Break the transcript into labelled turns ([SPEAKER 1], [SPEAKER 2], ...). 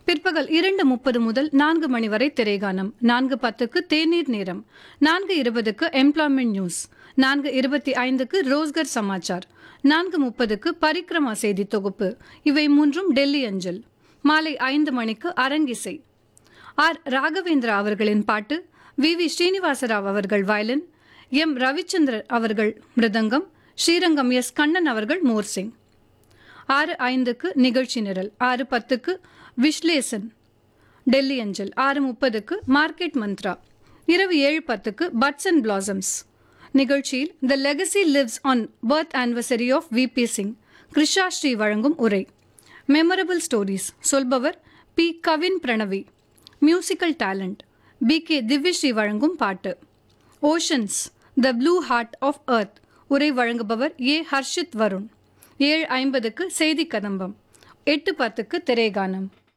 [SPEAKER 1] பிற்பகல் இரண்டு முப்பது முதல் நான்கு மணி வரை திரைகானம் நான்கு பத்துக்கு தேநீர் நேரம் நான்கு இருபதுக்கு எம்ப்ளாய்மெண்ட் நியூஸ் நான்கு இருபத்தி ஐந்துக்கு ரோஸ்கர் சமாச்சார் நான்கு முப்பதுக்கு பரிக்ரமா செய்தி தொகுப்பு இவை மூன்றும் டெல்லி அஞ்சல் மாலை ஐந்து மணிக்கு அரங்கிசை ஆர் ராகவேந்திரா அவர்களின் பாட்டு வி வி ஸ்ரீனிவாசராவ் அவர்கள் வயலின் எம் ரவிச்சந்திரன் அவர்கள் மிருதங்கம் ஸ்ரீரங்கம் எஸ் கண்ணன் அவர்கள் மோர்சிங் ஆறு ஐந்துக்கு நிகழ்ச்சி நிரல் ஆறு பத்துக்கு விஸ்லேசன் டெல்லி அஞ்சல் ஆறு முப்பதுக்கு மார்க்கெட் மந்த்ரா இரவு ஏழு பத்துக்கு பட்ஸ் அண்ட் பிளாசம்ஸ் நிகழ்ச்சியில் the legacy lives on birth anniversary of V P Singh Krisha Sri வழங்கும் உரை மெமரபிள் ஸ்டோரிஸ் சொல்பவர் P Kavin Pranavi musical talent P K Divyasri வழங்கும் பாட்டு oceans the blue heart of earth உரை வழங்குபவர் ஏ ஹர்ஷித் வருண் ஏழு ஐம்பதுக்கு செய்தி கதம்பம் எட்டு பத்துக்கு திரைகானம்